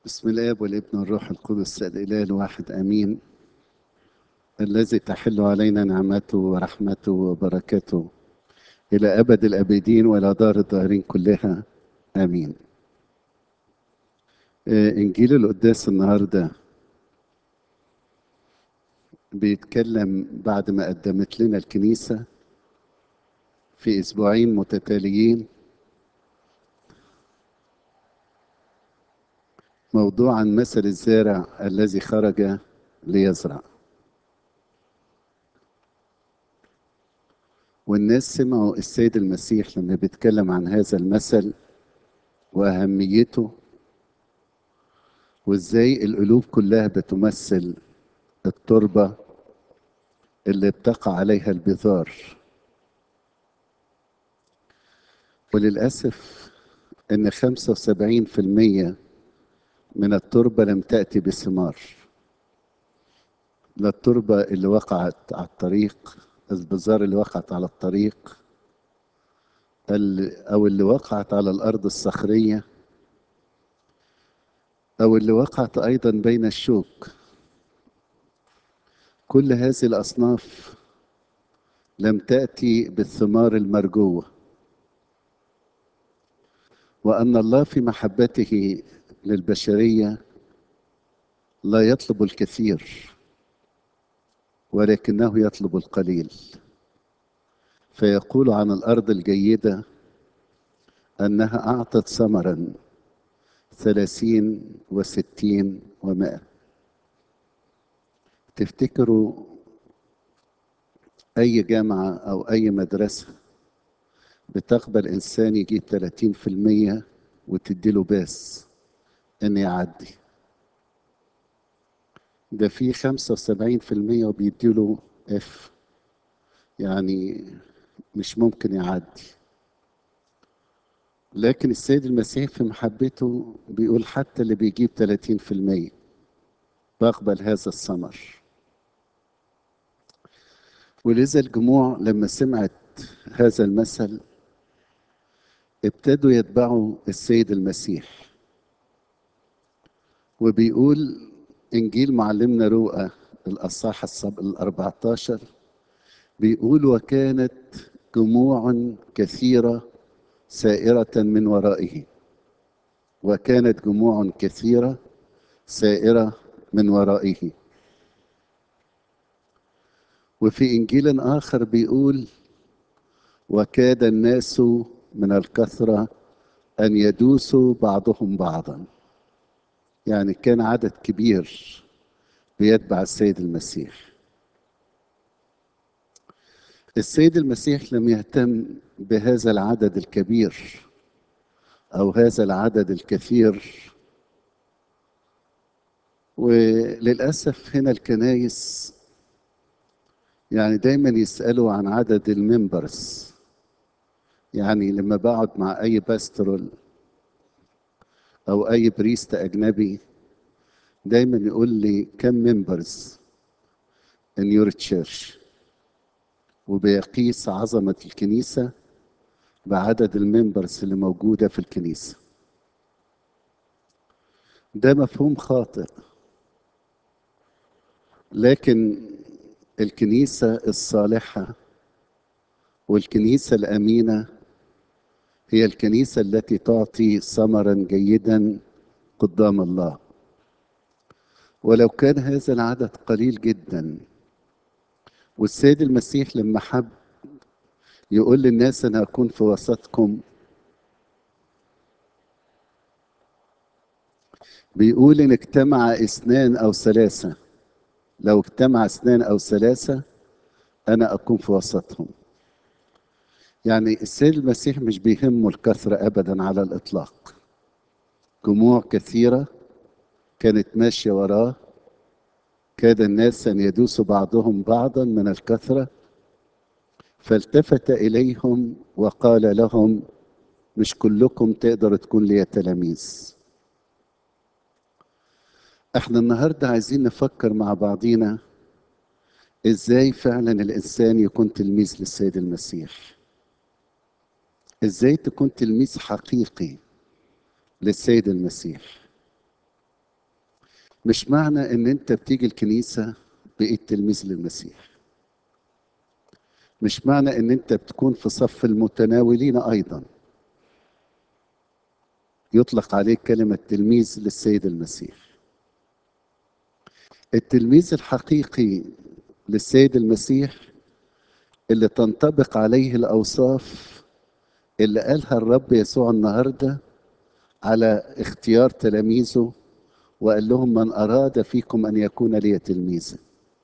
بسم الاب والابن والروح القدس الاله الواحد امين الذي تحل علينا نعمته ورحمته وبركته الى ابد الابدين والى دار الدارين كلها امين آه، انجيل القداس النهارده بيتكلم بعد ما قدمت لنا الكنيسه في اسبوعين متتاليين موضوع عن مثل الزارع الذي خرج ليزرع والناس سمعوا السيد المسيح لما بيتكلم عن هذا المثل وأهميته وإزاي القلوب كلها بتمثل التربة اللي بتقع عليها البذار وللأسف إن 75% من التربة لم تأتي بثمار لا التربة اللي وقعت على الطريق البذار اللي وقعت على الطريق ال- أو اللي وقعت على الأرض الصخرية أو اللي وقعت أيضا بين الشوك كل هذه الأصناف لم تأتي بالثمار المرجوة وأن الله في محبته للبشرية لا يطلب الكثير ولكنه يطلب القليل فيقول عن الأرض الجيدة أنها أعطت ثمرا ثلاثين وستين ومائة تفتكروا أي جامعة أو أي مدرسة بتقبل إنسان يجيب 30% وتديله باس إن يعدي ده في 75% وبيديله اف يعني مش ممكن يعدي لكن السيد المسيح في محبته بيقول حتى اللي بيجيب 30% بقبل هذا الثمر ولذا الجموع لما سمعت هذا المثل ابتدوا يتبعوا السيد المسيح وبيقول إنجيل معلمنا رؤى الأصحاح السب- الأربعتاشر بيقول وكانت جموع كثيرة سائرة من ورائه وكانت جموع كثيرة سائرة من ورائه وفي إنجيل آخر بيقول وكاد الناس من الكثرة أن يدوسوا بعضهم بعضا يعني كان عدد كبير بيتبع السيد المسيح السيد المسيح لم يهتم بهذا العدد الكبير او هذا العدد الكثير وللاسف هنا الكنايس يعني دايما يسالوا عن عدد الممبرز يعني لما بقعد مع اي باسترول او اي بريست اجنبي دايما يقول لي كم ممبرز in your church وبيقيس عظمة الكنيسة بعدد الممبرز اللي موجودة في الكنيسة ده مفهوم خاطئ لكن الكنيسة الصالحة والكنيسة الأمينة هي الكنيسة التي تعطي ثمرا جيدا قدام الله ولو كان هذا العدد قليل جدا والسيد المسيح لما حب يقول للناس انا اكون في وسطكم بيقول ان اجتمع اثنان او ثلاثه لو اجتمع اثنان او ثلاثه انا اكون في وسطهم يعني السيد المسيح مش بيهمه الكثره ابدا على الاطلاق جموع كثيره كانت ماشيه وراه كاد الناس ان يدوسوا بعضهم بعضا من الكثره فالتفت اليهم وقال لهم مش كلكم تقدروا تكون لي تلاميذ احنا النهارده عايزين نفكر مع بعضينا ازاي فعلا الانسان يكون تلميذ للسيد المسيح ازاي تكون تلميذ حقيقي للسيد المسيح مش معنى ان انت بتيجي الكنيسة بقيت تلميذ للمسيح مش معنى ان انت بتكون في صف المتناولين ايضا يطلق عليك كلمة تلميذ للسيد المسيح التلميذ الحقيقي للسيد المسيح اللي تنطبق عليه الأوصاف اللي قالها الرب يسوع النهاردة على اختيار تلاميذه وقال لهم من أراد فيكم أن يكون لي تلميذا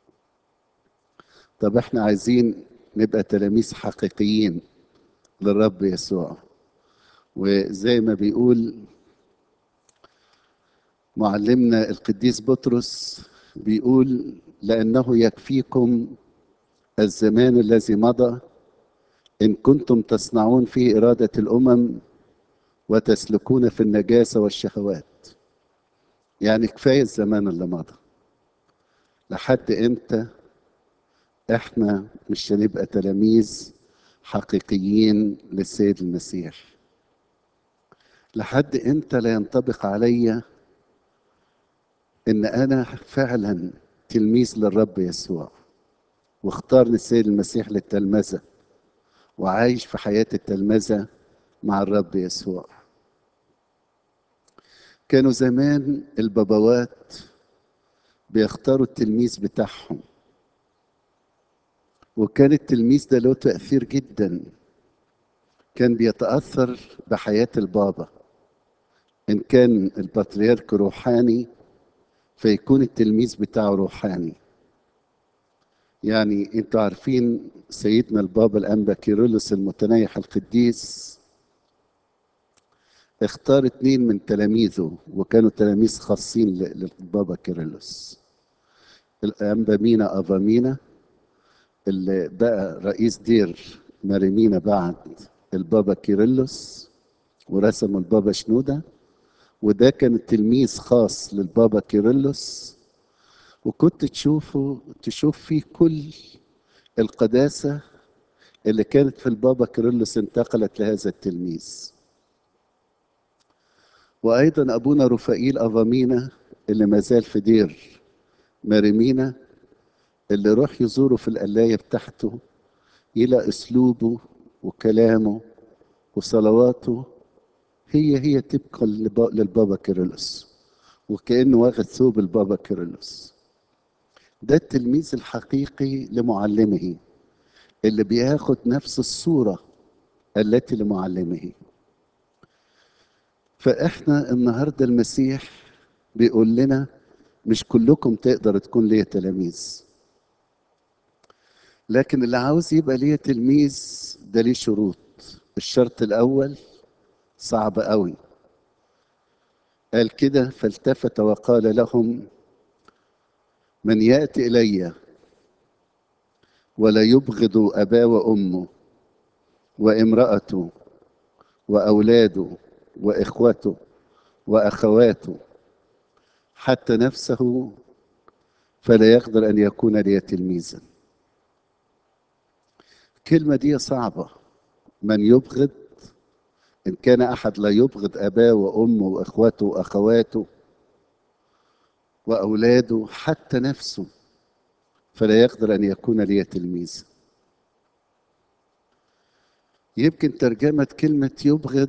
طب احنا عايزين نبقى تلاميذ حقيقيين للرب يسوع وزي ما بيقول معلمنا القديس بطرس بيقول لأنه يكفيكم الزمان الذي مضى إن كنتم تصنعون فيه إرادة الأمم وتسلكون في النجاسة والشهوات يعني كفاية الزمان اللي مضى لحد إمتى إحنا مش هنبقى تلاميذ حقيقيين للسيد المسيح لحد إمتى لا ينطبق عليّ ان انا فعلا تلميذ للرب يسوع واختارني السيد المسيح للتلمذه وعايش في حياه التلمذه مع الرب يسوع كانوا زمان البابوات بيختاروا التلميذ بتاعهم وكان التلميذ ده له تأثير جدا كان بيتأثر بحياة البابا إن كان البطريرك روحاني فيكون التلميذ بتاعه روحاني يعني انتوا عارفين سيدنا البابا الانبا كيرلس المتنيح القديس اختار اتنين من تلاميذه وكانوا تلاميذ خاصين للبابا كيرلس الانبا مينا افامينا اللي بقى رئيس دير ماريمينا بعد البابا كيرلس ورسم البابا شنوده وده كان تلميذ خاص للبابا كيرلس وكنت تشوفه تشوف فيه كل القداسة اللي كانت في البابا كيرلس انتقلت لهذا التلميذ وأيضا أبونا رفائيل أفامينا اللي ما زال في دير ماريمينا اللي روح يزوره في القلاية بتاعته يلاقي أسلوبه وكلامه وصلواته هي هي طبقا للبابا كيرلس وكأنه واخد ثوب البابا كيرلس ده التلميذ الحقيقي لمعلمه اللي بياخد نفس الصورة التي لمعلمه فاحنا النهارده المسيح بيقول لنا مش كلكم تقدر تكون ليا تلاميذ لكن اللي عاوز يبقى ليا تلميذ ده ليه شروط الشرط الاول صعب قوي قال كده فالتفت وقال لهم من ياتي الي ولا يبغض اباه وامه وامراته واولاده واخوته واخواته حتى نفسه فلا يقدر ان يكون لي تلميذا الكلمه دي صعبه من يبغض ان كان احد لا يبغض اباه وامه واخوته واخواته واولاده حتى نفسه فلا يقدر ان يكون لي تلميذا يمكن ترجمه كلمه يبغض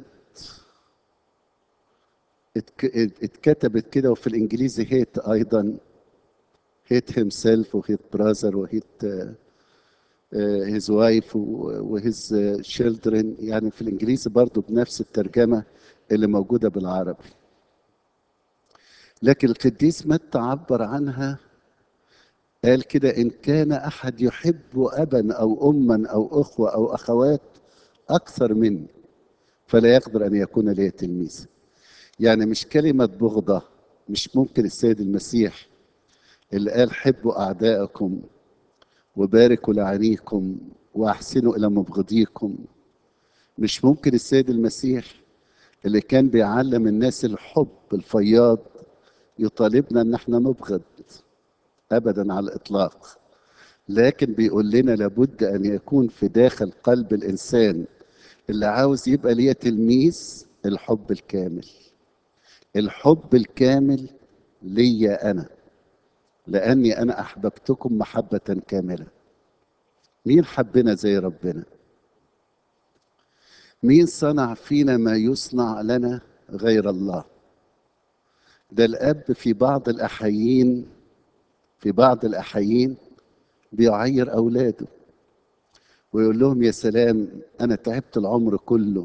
اتكتبت كده وفي الانجليزي هيت ايضا هيت هيم سيلف وهيت براذر وهيت هيز وايف وهيز شيلدرن يعني في الانجليزي برضو بنفس الترجمه اللي موجوده بالعربي لكن القديس متى عبر عنها قال كده ان كان احد يحب ابا او اما او اخوه او اخوات اكثر مني فلا يقدر ان يكون لي تلميذ يعني مش كلمه بغضه مش ممكن السيد المسيح اللي قال حبوا اعدائكم وباركوا لعينيكم واحسنوا الى مبغضيكم مش ممكن السيد المسيح اللي كان بيعلم الناس الحب الفياض يطالبنا ان احنا نبغض ابدا على الاطلاق لكن بيقول لنا لابد ان يكون في داخل قلب الانسان اللي عاوز يبقى ليه تلميذ الحب الكامل الحب الكامل ليا انا لاني انا احببتكم محبه كامله مين حبنا زي ربنا مين صنع فينا ما يصنع لنا غير الله ده الاب في بعض الاحايين في بعض الاحايين بيعير اولاده ويقول لهم يا سلام انا تعبت العمر كله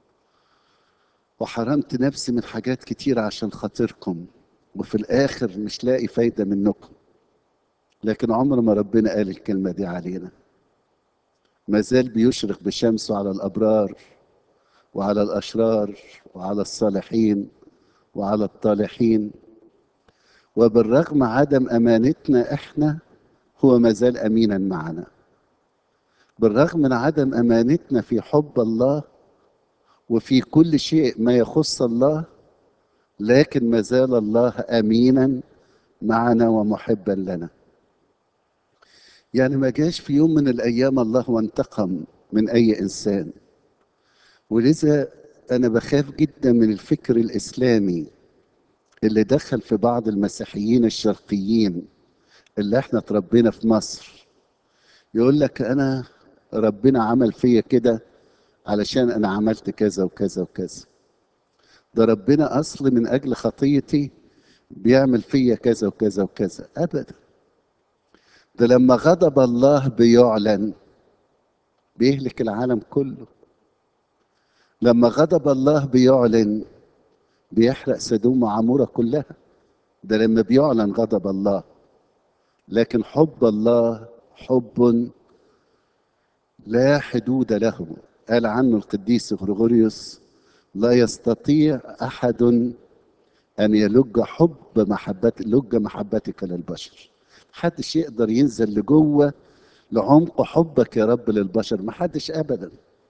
وحرمت نفسي من حاجات كتير عشان خاطركم وفي الاخر مش لاقي فايده منكم لكن عمر ما ربنا قال الكلمه دي علينا ما زال بيشرق بشمسه على الابرار وعلى الاشرار وعلى الصالحين وعلى الطالحين وبالرغم عدم امانتنا احنا هو ما زال امينا معنا بالرغم من عدم امانتنا في حب الله وفي كل شيء ما يخص الله لكن ما زال الله امينا معنا ومحبا لنا يعني ما جاش في يوم من الايام الله وانتقم من اي انسان ولذا انا بخاف جدا من الفكر الاسلامي اللي دخل في بعض المسيحيين الشرقيين اللي احنا اتربينا في مصر يقول لك انا ربنا عمل فيا كده علشان انا عملت كذا وكذا وكذا ده ربنا اصل من اجل خطيتي بيعمل فيا كذا وكذا وكذا ابدا ده لما غضب الله بيعلن بيهلك العالم كله لما غضب الله بيعلن بيحرق سدوم وعمورة كلها ده لما بيعلن غضب الله لكن حب الله حب لا حدود له قال عنه القديس غريغوريوس لا يستطيع احد ان يلج حب محبت لج محبتك للبشر محدش يقدر ينزل لجوه لعمق حبك يا رب للبشر محدش ابدا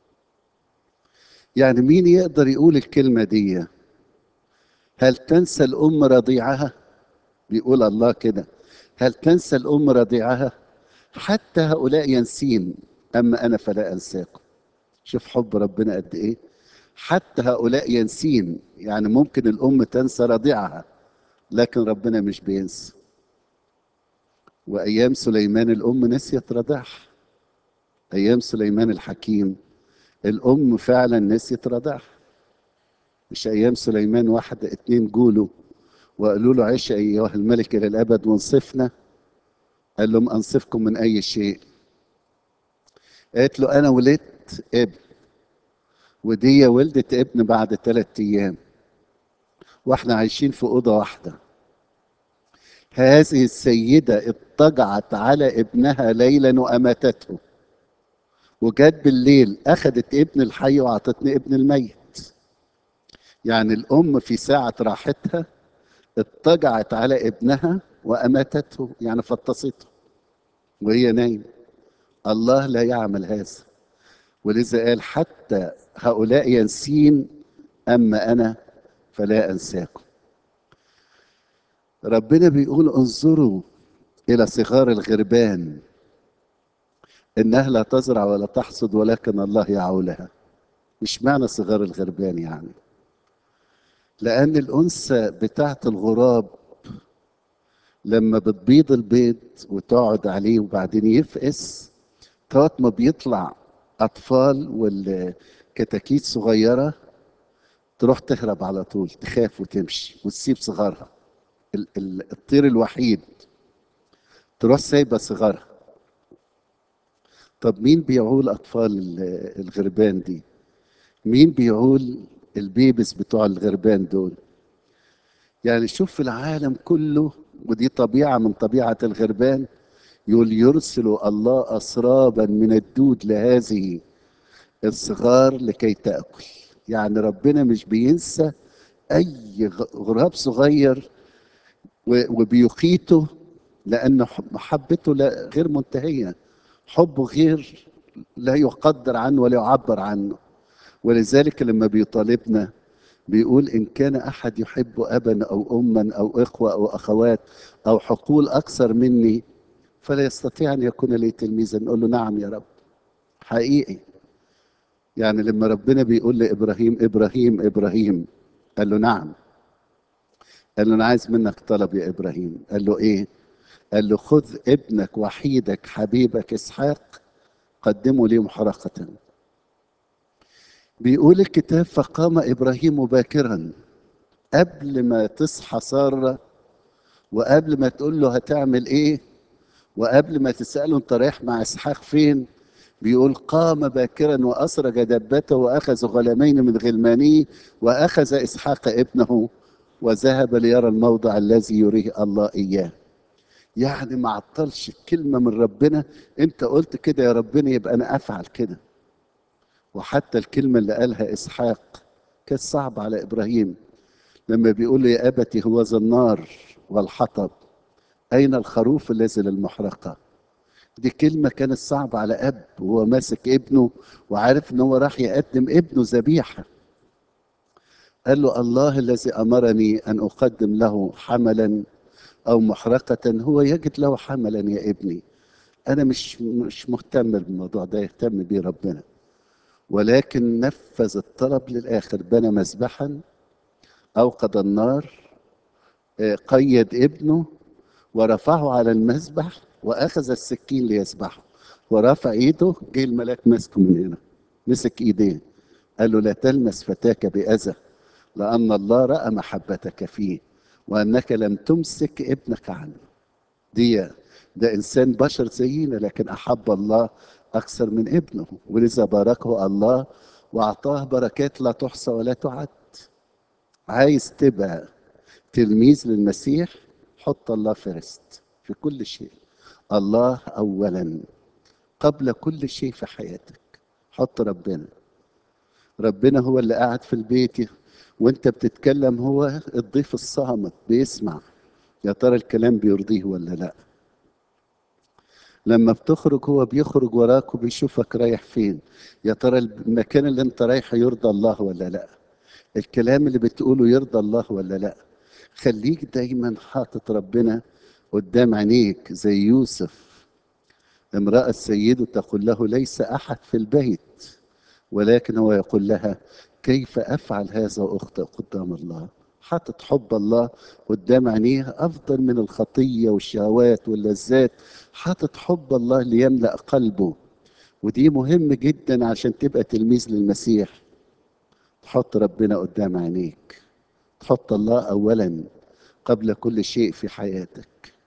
يعني مين يقدر يقول الكلمه دي هل تنسى الام رضيعها بيقول الله كده هل تنسى الام رضيعها حتى هؤلاء ينسين اما انا فلا انساكم شوف حب ربنا قد ايه حتى هؤلاء ينسين يعني ممكن الام تنسى رضيعها لكن ربنا مش بينسى وايام سليمان الام نسيت رضيعها ايام سليمان الحكيم الام فعلا نسيت رضيعها مش ايام سليمان واحد اتنين جولوا وقالوا له عش ايها الملك الى الابد وانصفنا قال لهم انصفكم من اي شيء قالت له انا ولدت ابن ودي ولدت ابن بعد ثلاثة ايام واحنا عايشين في اوضه واحده هذه السيده اضطجعت على ابنها ليلا واماتته وجت بالليل اخذت ابن الحي واعطتني ابن الميت يعني الام في ساعه راحتها اضطجعت على ابنها واماتته يعني فطسته وهي نايمه الله لا يعمل هذا ولذا قال حتى هؤلاء ينسين اما انا فلا انساكم ربنا بيقول انظروا الى صغار الغربان انها لا تزرع ولا تحصد ولكن الله يعولها مش معنى صغار الغربان يعني لان الانثى بتاعت الغراب لما بتبيض البيض وتقعد عليه وبعدين يفقس طوات ما بيطلع اطفال والكتاكيت صغيره تروح تهرب على طول تخاف وتمشي وتسيب صغارها ال- ال- الطير الوحيد تروح سايبه صغارها طب مين بيعول اطفال ال- الغربان دي مين بيعول البيبس بتوع الغربان دول يعني شوف في العالم كله ودي طبيعه من طبيعه الغربان يقول يرسل الله اسرابا من الدود لهذه الصغار لكي تاكل يعني ربنا مش بينسى اي غ- غراب صغير و- وبيقيته لان ح- محبته لا غير منتهيه حبه غير لا يقدر عنه ولا يعبر عنه ولذلك لما بيطالبنا بيقول ان كان احد يحب ابا او اما او اخوه او اخوات او حقول اكثر مني فلا يستطيع ان يكون لي تلميذا نقول له نعم يا رب حقيقي يعني لما ربنا بيقول لابراهيم ابراهيم ابراهيم قال له نعم قال له انا عايز منك طلب يا ابراهيم قال له ايه قال له خذ ابنك وحيدك حبيبك اسحاق قدمه لي محرقة بيقول الكتاب فقام ابراهيم باكرا قبل ما تصحى ساره وقبل ما تقول له هتعمل ايه وقبل ما تساله انت رايح مع اسحاق فين بيقول قام باكرا واسرج دبته واخذ غلامين من غلمانيه واخذ اسحاق ابنه وذهب ليرى الموضع الذي يريه الله اياه يعني ما عطلش كلمه من ربنا انت قلت كده يا ربنا يبقى انا افعل كده وحتى الكلمه اللي قالها اسحاق كانت صعبه على ابراهيم لما بيقول له يا ابتي هو ذا النار والحطب اين الخروف الذي للمحرقه دي كلمه كانت صعبه على اب وهو ماسك ابنه وعارف ان هو راح يقدم ابنه ذبيحه قال له الله الذي امرني ان اقدم له حملا او محرقه هو يجد له حملا يا ابني انا مش مش مهتم بالموضوع ده يهتم بيه ربنا ولكن نفذ الطلب للاخر بنى مذبحا اوقد النار قيد ابنه ورفعه على المذبح واخذ السكين ليذبحه ورفع ايده جه الملاك ماسكه من هنا مسك ايديه قال له لا تلمس فتاك باذى لان الله راى محبتك فيه وانك لم تمسك ابنك عنه دي ده انسان بشر زينا لكن احب الله اكثر من ابنه ولذا باركه الله واعطاه بركات لا تحصى ولا تعد عايز تبقى تلميذ للمسيح حط الله فيرست في كل شيء الله اولا قبل كل شيء في حياتك حط ربنا ربنا هو اللي قاعد في البيت وانت بتتكلم هو الضيف الصامت بيسمع يا ترى الكلام بيرضيه ولا لا لما بتخرج هو بيخرج وراك وبيشوفك رايح فين يا ترى المكان اللي انت رايحه يرضى الله ولا لا الكلام اللي بتقوله يرضى الله ولا لا خليك دايما حاطط ربنا قدام عينيك زي يوسف امرأة سيده تقول له ليس أحد في البيت ولكن هو يقول لها كيف أفعل هذا وأخطئ قدام الله حاطط حب الله قدام عينيه أفضل من الخطية والشهوات واللذات حاطط حب الله ليملأ قلبه ودي مهم جدا عشان تبقى تلميذ للمسيح تحط ربنا قدام عينيك تحط الله اولا قبل كل شيء في حياتك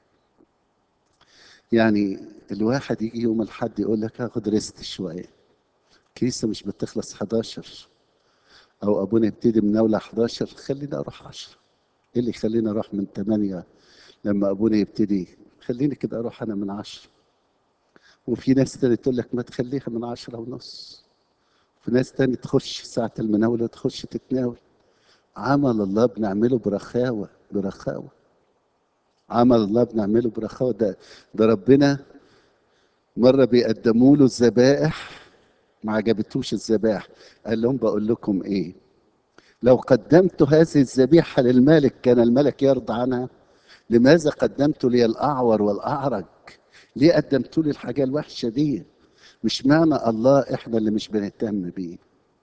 يعني الواحد يجي يوم الحد يقول لك هاخد ريست شويه كيسه مش بتخلص 11 او ابونا يبتدي من اولى 11 خليني اروح 10 ايه اللي يخليني اروح من 8 لما ابونا يبتدي خليني كده اروح انا من 10 وفي ناس تاني تقول لك ما تخليها من 10 ونص في ناس تاني تخش ساعة المناولة تخش تتناول عمل الله بنعمله برخاوة برخاوة عمل الله بنعمله برخاوة ده ده ربنا مرة بيقدموا له الذبائح ما عجبتوش الذبائح قال لهم بقول لكم ايه لو قدمت هذه الذبيحة للملك كان الملك يرضى عنها لماذا قدمت لي الأعور والأعرج ليه قدمت لي الحاجة الوحشة دي مش معنى الله احنا اللي مش بنهتم بيه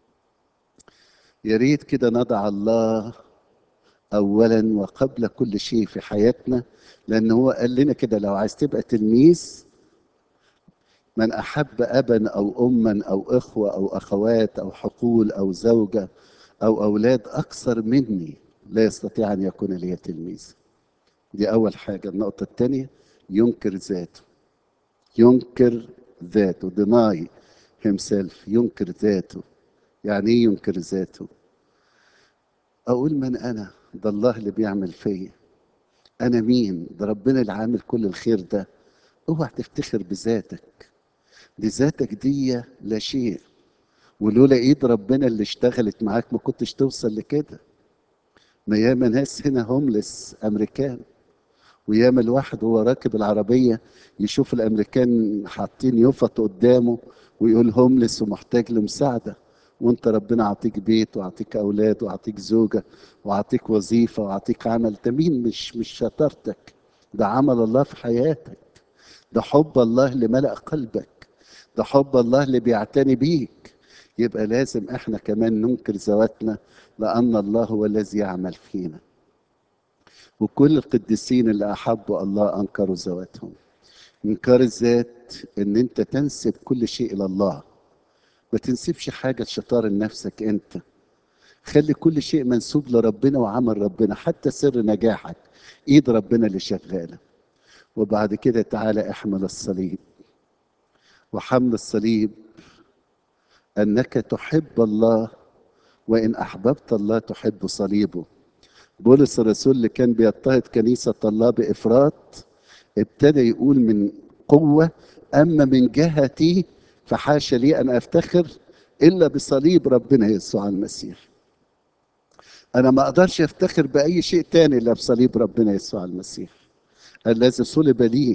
يا ريت كده نضع الله اولا وقبل كل شيء في حياتنا لان هو قال لنا كده لو عايز تبقى تلميذ من احب ابا او اما او اخوه او اخوات او حقول او زوجه او اولاد اكثر مني لا يستطيع ان يكون لي تلميذ دي اول حاجه النقطه الثانيه ينكر ذاته ينكر ذاته deny himself ينكر ذاته يعني ايه ينكر ذاته اقول من انا ده الله اللي بيعمل فيا انا مين ده ربنا اللي عامل كل الخير ده اوعى تفتخر بذاتك دي ذاتك دي لا شيء ولولا ايد ربنا اللي اشتغلت معاك ما كنتش توصل لكده ما ياما ناس هنا هوملس امريكان وياما الواحد وهو راكب العربية يشوف الأمريكان حاطين يفط قدامه ويقول هوملس ومحتاج لمساعدة وانت ربنا عطيك بيت وعطيك أولاد وعطيك زوجة وعطيك وظيفة وعطيك عمل ده مين مش مش شطارتك ده عمل الله في حياتك ده حب الله اللي ملأ قلبك ده حب الله اللي بيعتني بيك يبقى لازم احنا كمان ننكر ذواتنا لأن الله هو الذي يعمل فينا وكل القديسين اللي احبوا الله انكروا ذواتهم انكار الذات ان انت تنسب كل شيء الى الله ما تنسبش حاجه لشطار لنفسك انت خلي كل شيء منسوب لربنا وعمل ربنا حتى سر نجاحك ايد ربنا اللي شغاله وبعد كده تعالى احمل الصليب وحمل الصليب انك تحب الله وان احببت الله تحب صليبه بولس الرسول اللي كان بيضطهد كنيسه الله بافراط ابتدى يقول من قوه اما من جهتي فحاشا لي ان افتخر الا بصليب ربنا يسوع المسيح انا ما اقدرش افتخر باي شيء تاني الا بصليب ربنا يسوع المسيح الذي صلب لي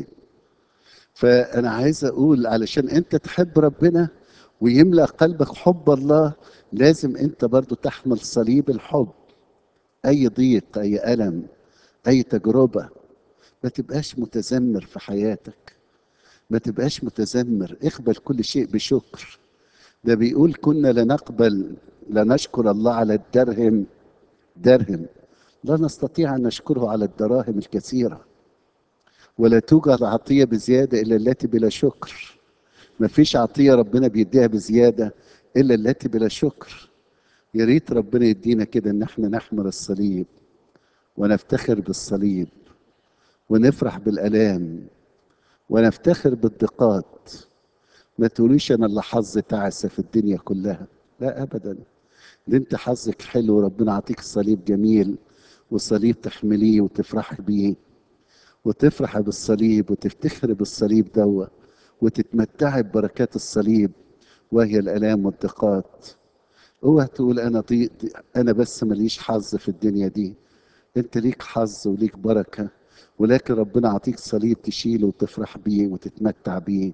فانا عايز اقول علشان انت تحب ربنا ويملا قلبك حب الله لازم انت برضو تحمل صليب الحب اي ضيق اي الم اي تجربه ما تبقاش متذمر في حياتك ما تبقاش متذمر اقبل كل شيء بشكر ده بيقول كنا لا نقبل لا نشكر الله على الدرهم درهم لا نستطيع ان نشكره على الدراهم الكثيره ولا توجد عطيه بزياده الا التي بلا شكر ما فيش عطيه ربنا بيديها بزياده الا التي بلا شكر يا ريت ربنا يدينا كده ان احنا نحمل الصليب ونفتخر بالصليب ونفرح بالالام ونفتخر بالضيقات ما تقوليش انا اللي حظي تعسه في الدنيا كلها لا ابدا ده انت حظك حلو وربنا عطيك صليب جميل وصليب تحمليه وتفرحي بيه وتفرحي بالصليب وتفتخري بالصليب دوا وتتمتعي ببركات الصليب وهي الالام والضيقات اوعى تقول انا ضيق انا بس ماليش حظ في الدنيا دي انت ليك حظ وليك بركه ولكن ربنا عطيك صليب تشيله وتفرح بيه وتتمتع بيه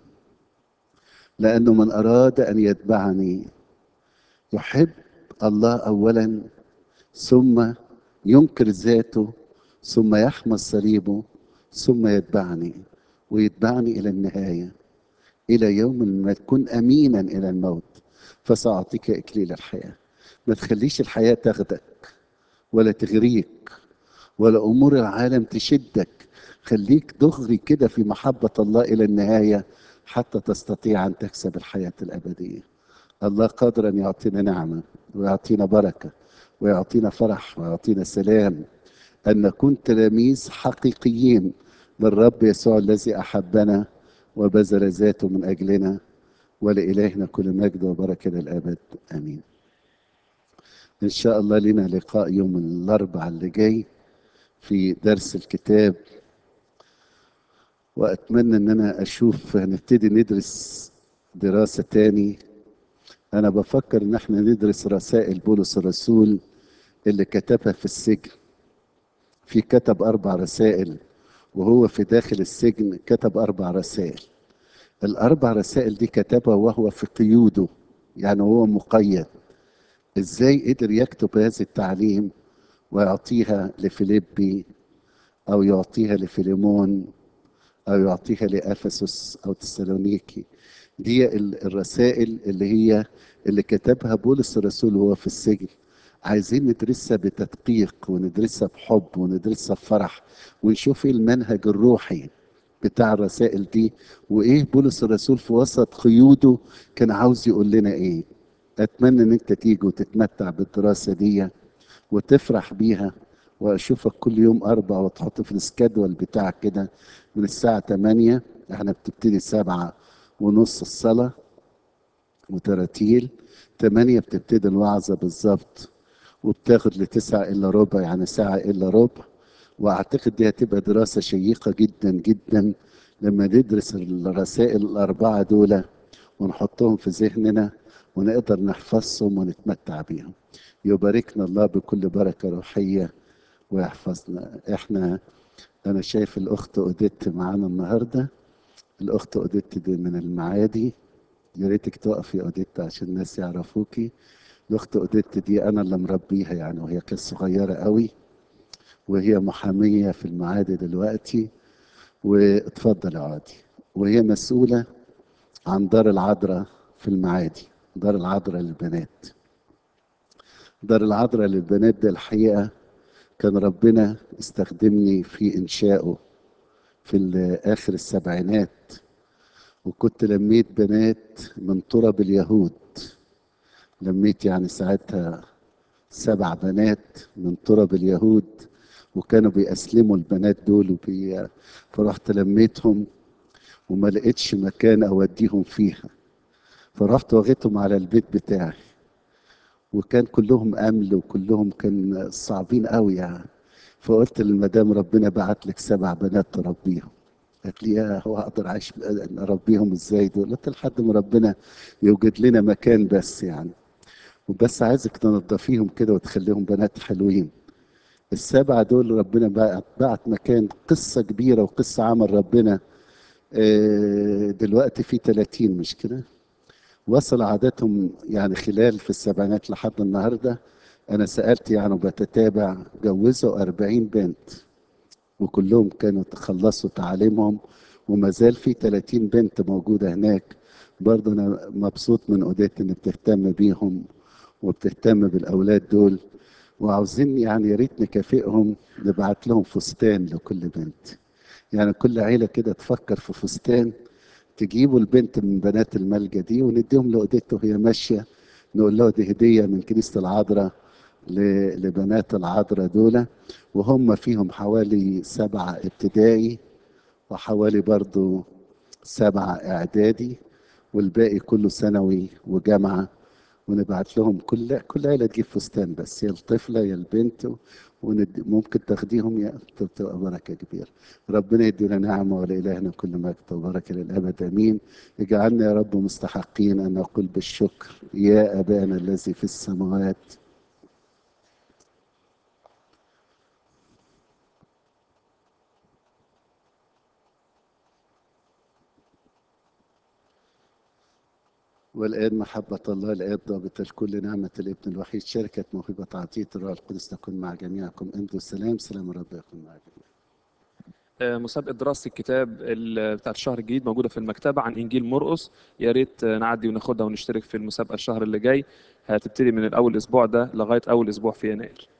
لانه من اراد ان يتبعني يحب الله اولا ثم ينكر ذاته ثم يحمل صليبه ثم يتبعني ويتبعني الى النهايه الى يوم ما تكون امينا الى الموت فساعطيك اكليل الحياه ما تخليش الحياه تاخدك ولا تغريك ولا امور العالم تشدك خليك دغري كده في محبه الله الى النهايه حتى تستطيع ان تكسب الحياه الابديه الله قادر ان يعطينا نعمه ويعطينا بركه ويعطينا فرح ويعطينا سلام ان نكون تلاميذ حقيقيين للرب يسوع الذي احبنا وبذل ذاته من اجلنا ولالهنا كل مجد وبركه للابد امين ان شاء الله لنا لقاء يوم الاربعاء اللي جاي في درس الكتاب واتمنى ان انا اشوف هنبتدي ندرس دراسه تاني انا بفكر ان احنا ندرس رسائل بولس الرسول اللي كتبها في السجن في كتب اربع رسائل وهو في داخل السجن كتب اربع رسائل الاربع رسائل دي كتبها وهو في قيوده يعني هو مقيد ازاي قدر يكتب هذا التعليم ويعطيها لفيليبي او يعطيها لفيليمون او يعطيها لافسس او تسالونيكي دي الرسائل اللي هي اللي كتبها بولس الرسول وهو في السجن عايزين ندرسها بتدقيق وندرسها بحب وندرسها بفرح ونشوف ايه المنهج الروحي بتاع الرسائل دي وايه بولس الرسول في وسط قيوده كان عاوز يقول لنا ايه اتمنى ان انت تيجي وتتمتع بالدراسه دي وتفرح بيها واشوفك كل يوم اربع وتحط في السكادول بتاعك كده من الساعه 8 احنا بتبتدي سبعة ونص الصلاه وتراتيل 8 بتبتدي الوعظه بالظبط وبتاخد لتسعة إلا ربع يعني ساعة إلا ربع وأعتقد دي هتبقى دراسة شيقة جدا جدا لما ندرس الرسائل الأربعة دول ونحطهم في ذهننا ونقدر نحفظهم ونتمتع بيهم يباركنا الله بكل بركة روحية ويحفظنا احنا أنا شايف الأخت أوديت معانا النهاردة الأخت أوديت دي من المعادي يا ريتك تقفي أوديت عشان الناس يعرفوكي الاخت اوديت دي انا اللي مربيها يعني وهي كانت صغيره قوي وهي محاميه في المعادي دلوقتي واتفضل اقعدي وهي مسؤوله عن دار العذراء في المعادي دار العذراء للبنات دار العذراء للبنات دي الحقيقه كان ربنا استخدمني في إنشائه في ال- آخر السبعينات وكنت لميت بنات من تراب اليهود لميت يعني ساعتها سبع بنات من تراب اليهود وكانوا بيأسلموا البنات دول وبي... فرحت لميتهم وما لقيتش مكان أوديهم فيها فرحت واخدهم على البيت بتاعي وكان كلهم أمل وكلهم كان صعبين قوي يعني فقلت للمدام ربنا بعت لك سبع بنات تربيهم قالت لي يا هو اقدر اعيش اربيهم ازاي دول قلت لحد ما ربنا يوجد لنا مكان بس يعني وبس عايزك تنضفيهم كده وتخليهم بنات حلوين السبعة دول ربنا بعت, بعت مكان قصة كبيرة وقصة عمل ربنا آه، دلوقتي في 30 مش كده وصل عاداتهم يعني خلال في السبعينات لحد النهاردة أنا سألت يعني وبتتابع جوزوا 40 بنت وكلهم كانوا تخلصوا تعليمهم وما زال في 30 بنت موجودة هناك برضه أنا مبسوط من أوديت إن بتهتم بيهم وبتهتم بالأولاد دول وعاوزين يعني يا ريت نكافئهم نبعت لهم فستان لكل بنت يعني كل عيلة كده تفكر في فستان تجيبوا البنت من بنات الملجأ دي ونديهم لأوديت وهي ماشية نقول له دي هدية من كنيسة العذراء ل- لبنات العذراء دول وهم فيهم حوالي سبعة ابتدائي وحوالي برضو سبعة إعدادي والباقي كله ثانوي وجامعة ونبعت لهم كل كل عيلة تجيب فستان بس يا الطفلة يا البنت وند... ممكن تاخديهم يا تبقى بركة كبيرة ربنا يدينا نعمة ولإلهنا كل مجد وبركة للأبد أمين اجعلنا يا رب مستحقين أن نقول بالشكر يا أبانا الذي في السماوات والآن محبة الله الآب ضابط الكل نعمة الابن الوحيد شركة موهبة عطية الروح القدس تكون مع جميعكم امضوا السلام سلام الرب يكون مع جميعكم آه، مسابقة دراسة الكتاب ال- بتاعت الشهر الجديد موجودة في المكتبة عن إنجيل مرقس يا ريت آه، نعدي وناخدها ونشترك في المسابقة الشهر اللي جاي هتبتدي من الأول أسبوع ده لغاية أول أسبوع في يناير